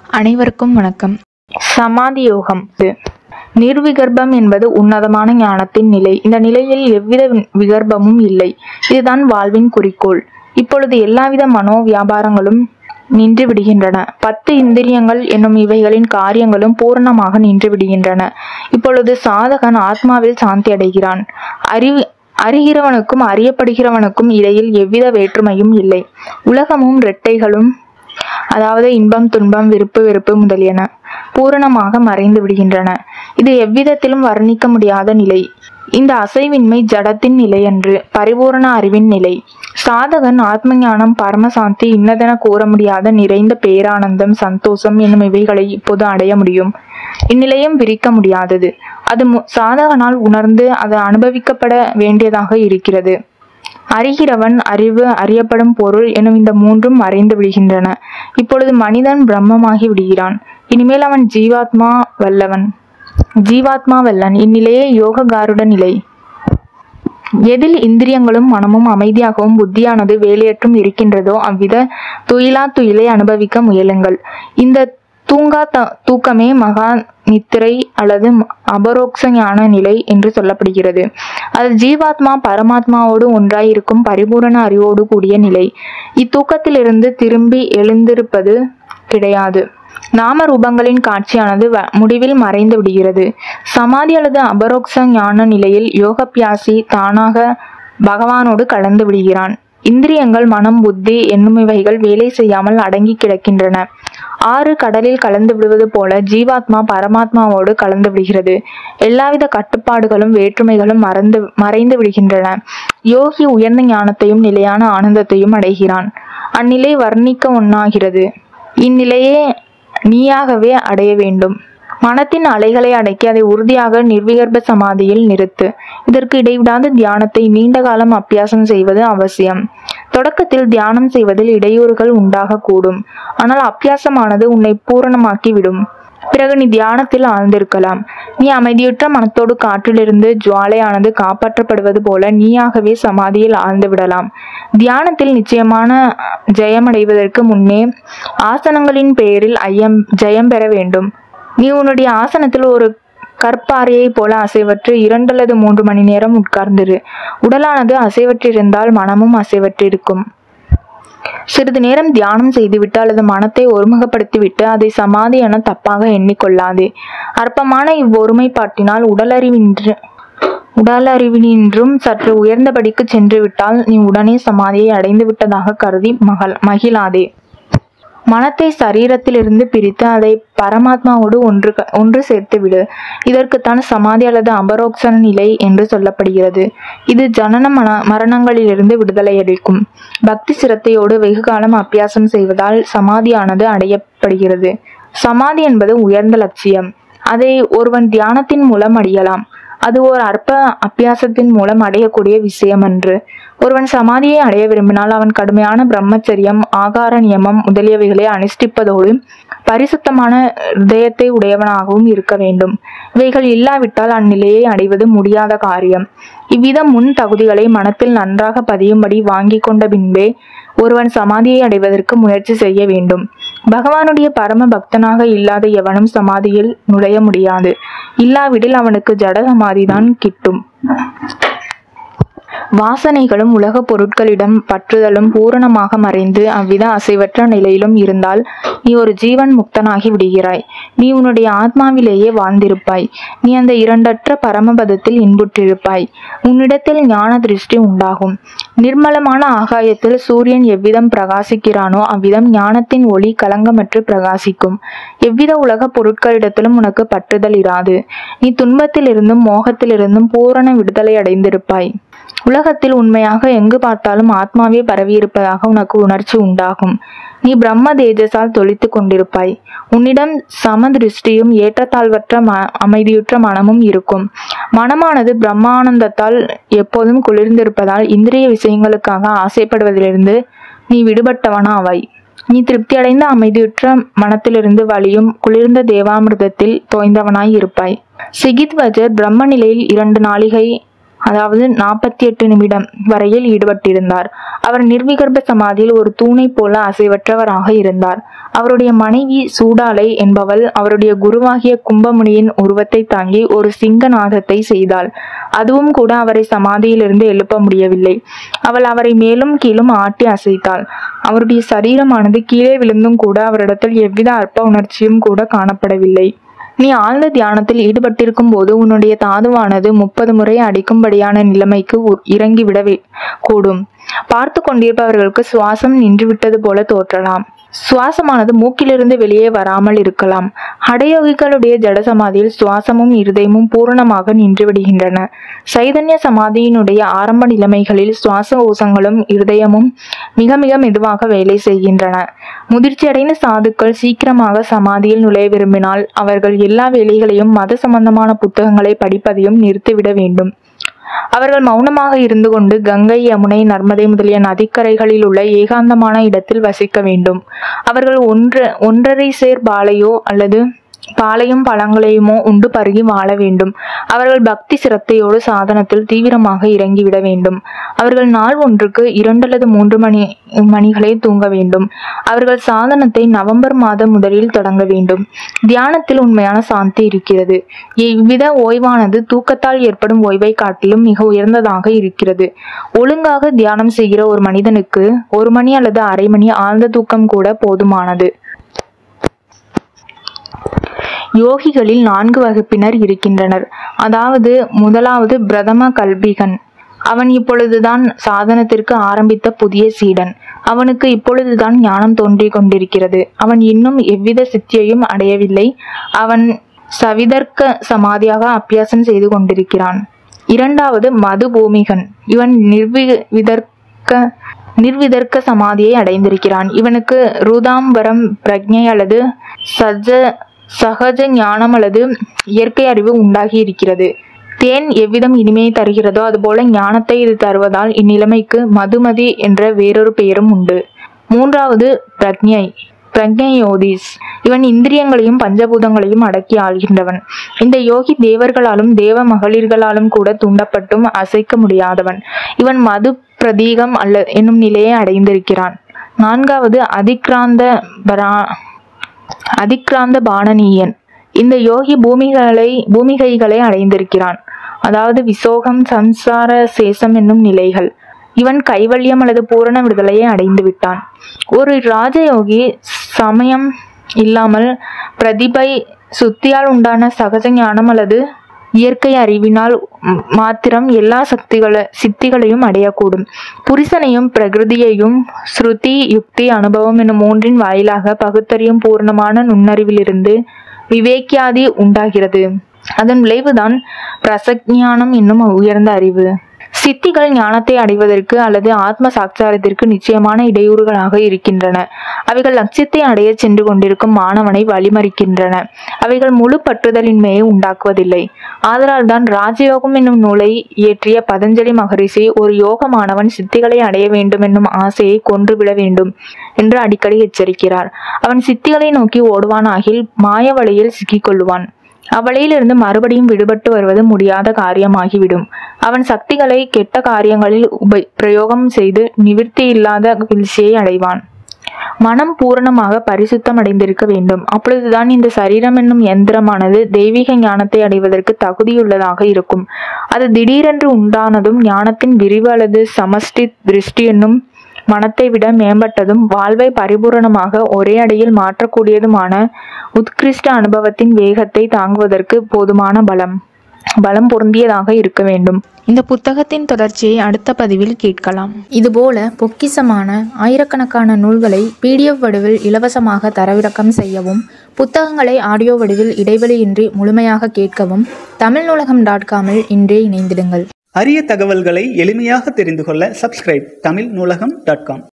அனைவருக்கும் வணக்கம் சமாதி யோகம் இது நிர்விகர்பம் என்பது உன்னதமான ஞானத்தின் நிலை இந்த நிலையில் எவ்வித விகர்பமும் இல்லை இதுதான் வாழ்வின் குறிக்கோள் இப்பொழுது எல்லாவித மனோ வியாபாரங்களும் நின்று விடுகின்றன பத்து இந்திரியங்கள் என்னும் இவைகளின் காரியங்களும் பூரணமாக நின்று விடுகின்றன இப்பொழுது சாதகன் ஆத்மாவில் சாந்தி அடைகிறான் அறிவு அறிகிறவனுக்கும் அறியப்படுகிறவனுக்கும் இடையில் எவ்வித வேற்றுமையும் இல்லை உலகமும் இரட்டைகளும் அதாவது இன்பம் துன்பம் விருப்பு வெறுப்பு முதலியன பூரணமாக மறைந்து விடுகின்றன இது எவ்விதத்திலும் வர்ணிக்க முடியாத நிலை இந்த அசைவின்மை ஜடத்தின் நிலை அன்று பரிபூரண அறிவின் நிலை சாதகன் ஆத்ம ஞானம் பரமசாந்தி இன்னதென கூற முடியாத நிறைந்த பேரானந்தம் சந்தோஷம் என்னும் இவைகளை இப்போது அடைய முடியும் இந்நிலையும் விரிக்க முடியாதது அது மு- சாதகனால் உணர்ந்து அது அனுபவிக்கப்பட வேண்டியதாக இருக்கிறது அறிகிறவன் அறிவு அறியப்படும் பொருள் எனும் இந்த மூன்றும் மறைந்து விடுகின்றன இப்பொழுது மனிதன் பிரம்மமாகி விடுகிறான் இனிமேல் அவன் ஜீவாத்மா வல்லவன் ஜீவாத்மா வல்லன் இந்நிலையே யோககாருட நிலை எதில் இந்திரியங்களும் மனமும் அமைதியாகவும் புத்தியானது வேலையற்றும் இருக்கின்றதோ அவ்வித துயிலா துயிலை அனுபவிக்க முயலுங்கள் இந்த தூங்கா த- தூக்கமே மகா நித்திரை அல்லது ம- அபரோக்ஷ ஞான நிலை என்று சொல்லப்படுகிறது அது ஜீவாத்மா பரமாத்மாவோடு ஒன்றாய் இருக்கும் பரிபூரண அறிவோடு கூடிய நிலை இத்தூக்கத்திலிருந்து திரும்பி எழுந்திருப்பது கிடையாது நாம ரூபங்களின் காட்சியானது வ- முடிவில் மறைந்து விடுகிறது சமாதி அல்லது அபரோக்ஷ ஞான நிலையில் யோகப்பியாசி தானாக பகவானோடு கலந்து விடுகிறான் இந்திரியங்கள் மனம் புத்தி என்னும் இவைகள் வேலை செய்யாமல் அடங்கி கிடக்கின்றன ஆறு கடலில் கலந்து விடுவது போல ஜீவாத்மா பரமாத்மாவோடு கலந்து விடுகிறது எல்லாவித கட்டுப்பாடுகளும் வேற்றுமைகளும் மறந்து மறைந்து விடுகின்றன யோகி உயர்ந்த ஞானத்தையும் நிலையான ஆனந்தத்தையும் அடைகிறான் அந்நிலை வர்ணிக்க ஒண்ணாகிறது இந்நிலையே நீயாகவே அடைய வேண்டும் மனத்தின் அலைகளை அடக்கி அதை உறுதியாக நிர்விகர்ப சமாதியில் நிறுத்து இதற்கு இடைவிடாத தியானத்தை நீண்ட காலம் அபியாசம் செய்வது அவசியம் தொடக்கத்தில் தியானம் செய்வதில் இடையூறுகள் உண்டாகக்கூடும் ஆனால் அபியாசமானது உன்னை பூரணமாக்கி விடும் பிறகு நீ தியானத்தில் ஆழ்ந்திருக்கலாம் நீ அமைதியுற்ற மனத்தோடு காற்றிலிருந்து ஜுவாலையானது காப்பாற்றப்படுவது போல நீயாகவே சமாதியில் ஆழ்ந்து விடலாம் தியானத்தில் நிச்சயமான ஜெயமடைவதற்கு முன்னே ஆசனங்களின் பெயரில் ஐயம் ஜெயம் பெற வேண்டும் நீ உன்னுடைய ஆசனத்தில் ஒரு கற்பாறையைப் போல அசைவற்று இரண்டு அல்லது மூன்று மணி நேரம் உட்கார்ந்திரு உடலானது அசைவற்றிருந்தால் மனமும் அசைவற்றிருக்கும் சிறிது நேரம் தியானம் செய்துவிட்டு அல்லது மனத்தை ஒருமுகப்படுத்திவிட்டு அதை சமாதி என தப்பாக எண்ணிக்கொள்ளாதே அற்பமான இவ்வொருமைப்பாட்டினால் உடலறிவின்று உடலறிவினின்றும் சற்று உயர்ந்தபடிக்கு சென்று விட்டால் நீ உடனே சமாதியை அடைந்து விட்டதாக கருதி மகள் மகிழாதே மனத்தை சரீரத்திலிருந்து பிரித்து அதை பரமாத்மாவோடு ஒன்று க- ஒன்று சேர்த்து விடு இதற்குத்தான் சமாதி அல்லது அபரோக்ஷண நிலை என்று சொல்லப்படுகிறது இது ஜனன மன மரணங்களிலிருந்து விடுதலை அளிக்கும் பக்தி சிரத்தையோடு வெகு காலம் அபியாசம் செய்வதால் சமாதியானது அடையப்படுகிறது சமாதி என்பது உயர்ந்த லட்சியம் அதை ஒருவன் தியானத்தின் மூலம் அடையலாம் அது ஒரு அற்ப அபியாசத்தின் மூலம் அடையக்கூடிய விஷயம் அன்று ஒருவன் சமாதியை அடைய விரும்பினால் அவன் கடுமையான பிரம்மச்சரியம் ஆகார நியமம் முதலியவைகளை அனுஷ்டிப்பதோடு பரிசுத்தமான இதயத்தை உடையவனாகவும் இருக்க வேண்டும் இவைகள் இல்லாவிட்டால் அந்நிலையை அடைவது முடியாத காரியம் இவ்வித முன் தகுதிகளை மனத்தில் நன்றாக பதியும்படி வாங்கி கொண்ட பின்பே ஒருவன் சமாதியை அடைவதற்கு முயற்சி செய்ய வேண்டும் பகவானுடைய பரம பக்தனாக இல்லாத எவனும் சமாதியில் நுழைய முடியாது இல்லாவிடில் அவனுக்கு ஜட சமாதிதான் கிட்டும் வாசனைகளும் உலகப் பொருட்களிடம் பற்றுதலும் பூரணமாக மறைந்து அவ்வித அசைவற்ற நிலையிலும் இருந்தால் நீ ஒரு ஜீவன் முக்தனாகி விடுகிறாய் நீ உன்னுடைய ஆத்மாவிலேயே வாழ்ந்திருப்பாய் நீ அந்த இரண்டற்ற பரமபதத்தில் இன்புற்றிருப்பாய் உன்னிடத்தில் ஞான திருஷ்டி உண்டாகும் நிர்மலமான ஆகாயத்தில் சூரியன் எவ்விதம் பிரகாசிக்கிறானோ அவ்விதம் ஞானத்தின் ஒளி கலங்கமற்று பிரகாசிக்கும் எவ்வித உலகப் பொருட்களிடத்திலும் உனக்கு பற்றுதல் இராது நீ துன்பத்திலிருந்தும் மோகத்திலிருந்தும் பூரண விடுதலை அடைந்திருப்பாய் உலகத்தில் உண்மையாக எங்கு பார்த்தாலும் ஆத்மாவே பரவியிருப்பதாக உனக்கு உணர்ச்சி உண்டாகும் நீ பிரம்ம தேஜஸால் தொளித்துக் கொண்டிருப்பாய் உன்னிடம் சம திருஷ்டியும் ஏற்றத்தாழ்வற்ற ம அமைதியுற்ற மனமும் இருக்கும் மனமானது பிரம்மானந்தத்தால் எப்போதும் குளிர்ந்திருப்பதால் இந்திரிய விஷயங்களுக்காக ஆசைப்படுவதிலிருந்து நீ விடுபட்டவனாவாய் நீ திருப்தியடைந்த அமைதியுற்ற மனத்திலிருந்து வழியும் குளிர்ந்த தேவாமிர்தத்தில் தோய்ந்தவனாய் இருப்பாய் சிகித்வஜர் பிரம்ம நிலையில் இரண்டு நாளிகை அதாவது நாற்பத்தி எட்டு நிமிடம் வரையில் ஈடுபட்டிருந்தார் அவர் நிர்விகர்ப சமாதியில் ஒரு தூணைப் போல அசைவற்றவராக இருந்தார் அவருடைய மனைவி சூடாலை என்பவள் அவருடைய குருவாகிய கும்பமுனியின் உருவத்தை தாங்கி ஒரு சிங்கநாதத்தை செய்தாள் அதுவும் கூட அவரை சமாதியிலிருந்து எழுப்ப முடியவில்லை அவள் அவரை மேலும் கீழும் ஆட்டி அசைத்தாள் அவருடைய சரீரமானது கீழே விழுந்தும் கூட அவரிடத்தில் எவ்வித அற்ப உணர்ச்சியும் கூட காணப்படவில்லை நீ ஆழ்ந்த தியானத்தில் ஈடுபட்டிருக்கும் போது உன்னுடைய தாதுவானது முப்பது முறை அடிக்கும்படியான நிலைமைக்கு உ- இறங்கிவிட வே- கூடும் பார்த்து கொண்டிருப்பவர்களுக்கு சுவாசம் நின்றுவிட்டது போல தோற்றலாம் சுவாசமானது மூக்கிலிருந்து வெளியே வராமல் இருக்கலாம் ஹடயோகிகளுடைய ஜட சமாதியில் சுவாசமும் இருதயமும் பூரணமாக நின்று விடுகின்றன சைதன்ய சமாதியினுடைய ஆரம்ப நிலைமைகளில் சுவாச கோசங்களும் இருதயமும் மிக மிக மெதுவாக வேலை செய்கின்றன முதிர்ச்சியடைந்த சாதுக்கள் சீக்கிரமாக சமாதியில் நுழைய விரும்பினால் அவர்கள் எல்லா வேலைகளையும் மத சம்பந்தமான புத்தகங்களை படிப்பதையும் நிறுத்திவிட வேண்டும் அவர்கள் மௌனமாக இருந்து கொண்டு கங்கை யமுனை நர்மதை முதலிய நதிக்கரைகளில் உள்ள ஏகாந்தமான இடத்தில் வசிக்க வேண்டும் அவர்கள் ஒன்று ஒன்றரை சேர் பாலையோ அல்லது பாலையும் பழங்களையுமோ உண்டு பருகி வாழ வேண்டும் அவர்கள் பக்தி சிரத்தையோடு சாதனத்தில் தீவிரமாக இறங்கிவிட வேண்டும் அவர்கள் நாள் ஒன்றுக்கு இரண்டு அல்லது மூன்று மணி மணிகளை தூங்க வேண்டும் அவர்கள் சாதனத்தை நவம்பர் மாதம் முதலில் தொடங்க வேண்டும் தியானத்தில் உண்மையான சாந்தி இருக்கிறது இவ்வித ஓய்வானது தூக்கத்தால் ஏற்படும் ஓய்வை காட்டிலும் மிக உயர்ந்ததாக இருக்கிறது ஒழுங்காக தியானம் செய்கிற ஒரு மனிதனுக்கு ஒரு மணி அல்லது அரை மணி ஆழ்ந்த தூக்கம் கூட போதுமானது யோகிகளில் நான்கு வகுப்பினர் இருக்கின்றனர் அதாவது முதலாவது பிரதம கல்பிகன் அவன் இப்பொழுதுதான் சாதனத்திற்கு ஆரம்பித்த புதிய சீடன் அவனுக்கு இப்பொழுதுதான் ஞானம் தோன்றிக் கொண்டிருக்கிறது அவன் இன்னும் எவ்வித சித்தியையும் அடையவில்லை அவன் சவிதர்க்க சமாதியாக அபியாசம் செய்து கொண்டிருக்கிறான் இரண்டாவது மது பூமிகன் இவன் நிர்விதர்க்க நிர்விதர்க்க சமாதியை அடைந்திருக்கிறான் இவனுக்கு ருதாம்பரம் பிரக்ஞை அல்லது சஜ சகஜ ஞானம் அல்லது இயற்கை அறிவு உண்டாகி இருக்கிறது தேன் எவ்விதம் இனிமையை தருகிறதோ அதுபோல ஞானத்தை இது தருவதால் இந்நிலைமைக்கு மதுமதி என்ற வேறொரு பெயரும் உண்டு மூன்றாவது பிரக்ஞை பிரக்ஞயோதிஸ் இவன் இந்திரியங்களையும் பஞ்சபூதங்களையும் அடக்கி ஆள்கின்றவன் இந்த யோகி தேவர்களாலும் தேவ மகளிர்களாலும் கூட தூண்டப்பட்டும் அசைக்க முடியாதவன் இவன் மது பிரதீகம் அல்ல என்னும் நிலையை அடைந்திருக்கிறான் நான்காவது அதிக்ராந்த பரா அதிக்ராந்த பாணனீயன் இந்த யோகி பூமிகளை பூமிகைகளை அடைந்திருக்கிறான் அதாவது விசோகம் சம்சார சேசம் என்னும் நிலைகள் இவன் கைவல்யம் அல்லது பூரண விடுதலையை அடைந்து விட்டான் ஒரு ராஜயோகி சமயம் இல்லாமல் பிரதிபை சுத்தியால் உண்டான சகஜ ஞானம் அல்லது இயற்கை அறிவினால் ம், மாத்திரம் எல்லா சக்திகள சித்திகளையும் அடையக்கூடும் புருஷனையும் பிரகிருதியையும் ஸ்ருதி யுக்தி அனுபவம் என்னும் மூன்றின் வாயிலாக பகுத்தறியும் பூர்ணமான நுண்ணறிவிலிருந்து விவேக்கியாதி உண்டாகிறது அதன் விளைவுதான் பிரசஞானம் என்னும் உயர்ந்த அறிவு சித்திகள் ஞானத்தை அடைவதற்கு அல்லது ஆத்ம சாட்சாரத்திற்கு நிச்சயமான இடையூறுகளாக இருக்கின்றன அவைகள் லட்சியத்தை அடைய சென்று கொண்டிருக்கும் மாணவனை வழிமறிக்கின்றன அவைகள் முழு பற்றுதலின்மையை உண்டாக்குவதில்லை ஆதலால் தான் ராஜயோகம் என்னும் நூலை இயற்றிய பதஞ்சலி மகரிஷி ஒரு யோக மாணவன் சித்திகளை அடைய வேண்டும் என்னும் ஆசையை கொன்றுவிட வேண்டும் என்று அடிக்கடி எச்சரிக்கிறார் அவன் சித்திகளை நோக்கி ஓடுவானாகில் மாய வழியில் சிக்கிக்கொள்ளுவான் அவ்வழியிலிருந்து மறுபடியும் விடுபட்டு வருவது முடியாத காரியமாகிவிடும் அவன் சக்திகளை கெட்ட காரியங்களில் உப பிரயோகம் செய்து நிவிர்த்தி இல்லாத வீழ்ச்சியை அடைவான் மனம் பூரணமாக பரிசுத்தம் அடைந்திருக்க வேண்டும் அப்பொழுதுதான் இந்த சரீரம் என்னும் எந்திரமானது தெய்வீக ஞானத்தை அடைவதற்கு தகுதியுள்ளதாக இருக்கும் அது திடீரென்று உண்டானதும் ஞானத்தின் விரிவு அல்லது சமஷ்டி திருஷ்டி என்னும் மனத்தை விட மேம்பட்டதும் வாழ்வை பரிபூரணமாக ஒரே அடியில் மாற்றக்கூடியதுமான உத்கிருஷ்ட அனுபவத்தின் வேகத்தை தாங்குவதற்கு போதுமான பலம் பலம் பொருந்தியதாக இருக்க வேண்டும் இந்த புத்தகத்தின் தொடர்ச்சியை அடுத்த பதிவில் கேட்கலாம் இதுபோல பொக்கிசமான ஆயிரக்கணக்கான நூல்களை பிடிஎஃப் வடிவில் இலவசமாக தரவிறக்கம் செய்யவும் புத்தகங்களை ஆடியோ வடிவில் இடைவெளியின்றி முழுமையாக கேட்கவும் தமிழ் நூலகம் டாட் காமில் இன்றே இணைந்திடுங்கள் அரிய தகவல்களை எளிமையாக தெரிந்து கொள்ள சப்ஸ்கிரைப் தமிழ் நூலகம் டாட் காம்